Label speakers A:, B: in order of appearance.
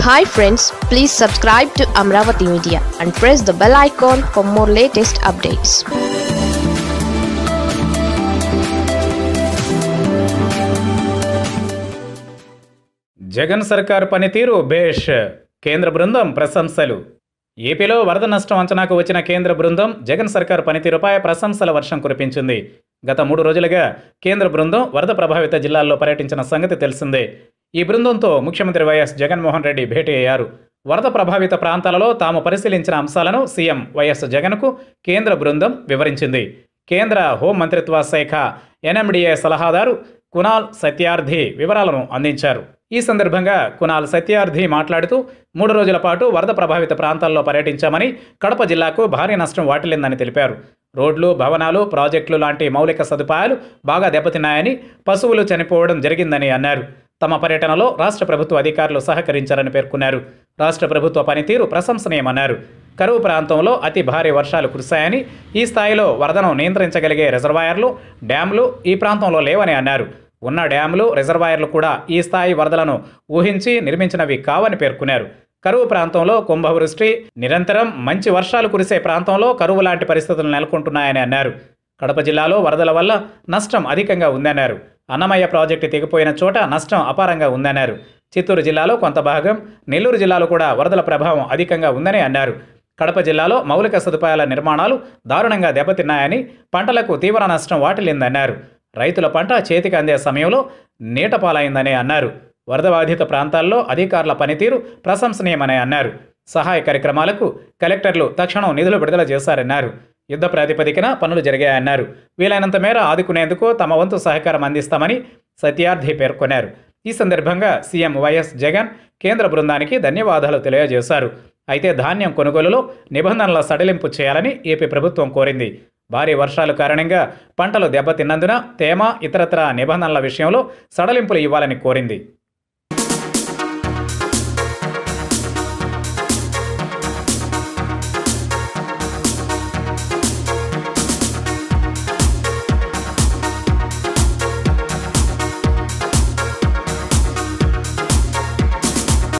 A: hi friends please subscribe to Amaravati media and press the bell icon for more latest updates
B: Jagan సర్కార్ పనితీరు బేష్ కేంద్ర బృందం ప్రశంసలు ఏపీలో వరద నష్టం అంచనాకు వచ్చిన కేంద్ర బృందం జగన్ సర్కార్ పనితీరుపై ప్రశంసల వర్షం కురిపించింది గత మూడు రోజులుగా కేంద్ర బృందం వరద ప్రభావిత జిల్లాల్లో పర్యటించిన సంగతి తెలిసిందే ఈ బృందంతో ముఖ్యమంత్రి వైఎస్ జగన్మోహన్ రెడ్డి భేటీ అయ్యారు వరద ప్రభావిత ప్రాంతాలలో తాము పరిశీలించిన అంశాలను సీఎం వైఎస్ జగన్కు కేంద్ర బృందం వివరించింది కేంద్ర హోం మంత్రిత్వ శాఖ ఎన్ఎండిఏ సలహాదారు కునాల్ సత్యార్థి వివరాలను అందించారు ఈ సందర్భంగా కునాల్ సత్యార్థి మాట్లాడుతూ మూడు రోజుల పాటు వరద ప్రభావిత ప్రాంతాల్లో పర్యటించామని కడప జిల్లాకు భారీ నష్టం వాటిల్లిందని తెలిపారు రోడ్లు భవనాలు ప్రాజెక్టులు లాంటి మౌలిక సదుపాయాలు బాగా దెబ్బతిన్నాయని పశువులు చనిపోవడం జరిగిందని అన్నారు తమ పర్యటనలో రాష్ట్ర ప్రభుత్వ అధికారులు సహకరించారని పేర్కొన్నారు రాష్ట్ర ప్రభుత్వ పనితీరు ప్రశంసనీయమన్నారు కరువు ప్రాంతంలో అతి భారీ వర్షాలు కురిశాయని ఈ స్థాయిలో వరదను నియంత్రించగలిగే రిజర్వాయర్లు డ్యాంలు ఈ ప్రాంతంలో లేవని అన్నారు ఉన్న డ్యాములు రిజర్వాయర్లు కూడా ఈ స్థాయి వరదలను ఊహించి నిర్మించినవి కావని పేర్కొన్నారు కరువు ప్రాంతంలో కుంభవృష్టి నిరంతరం మంచి వర్షాలు కురిసే ప్రాంతంలో కరువు లాంటి పరిస్థితులు నెలకొంటున్నాయని అన్నారు కడప జిల్లాలో వరదల వల్ల నష్టం అధికంగా ఉందన్నారు అన్నమయ్య ప్రాజెక్టు తెగిపోయిన చోట నష్టం అపారంగా ఉందన్నారు చిత్తూరు జిల్లాలో కొంత భాగం నెల్లూరు జిల్లాలో కూడా వరదల ప్రభావం అధికంగా ఉందని అన్నారు కడప జిల్లాలో మౌలిక సదుపాయాల నిర్మాణాలు దారుణంగా దెబ్బతిన్నాయని పంటలకు తీవ్ర నష్టం వాటిల్లిందన్నారు రైతుల పంట చేతికి అందే సమయంలో నీట పాలైందని అన్నారు వరద బాధిత ప్రాంతాల్లో అధికారుల పనితీరు ప్రశంసనీయమని అన్నారు సహాయ కార్యక్రమాలకు కలెక్టర్లు తక్షణం నిధులు విడుదల చేశారన్నారు యుద్ధ ప్రాతిపదికన పనులు జరిగాయన్నారు వీలైనంత మేర ఆదుకునేందుకు తమ వంతు సహకారం అందిస్తామని సత్యార్థి పేర్కొన్నారు ఈ సందర్భంగా సీఎం వైఎస్ జగన్ కేంద్ర బృందానికి ధన్యవాదాలు తెలియజేశారు అయితే ధాన్యం కొనుగోలులో నిబంధనల సడలింపు చేయాలని ఏపీ ప్రభుత్వం కోరింది భారీ వర్షాల కారణంగా పంటలు దెబ్బతిన్నందున తేమ ఇతరత్ర నిబంధనల విషయంలో సడలింపులు ఇవ్వాలని కోరింది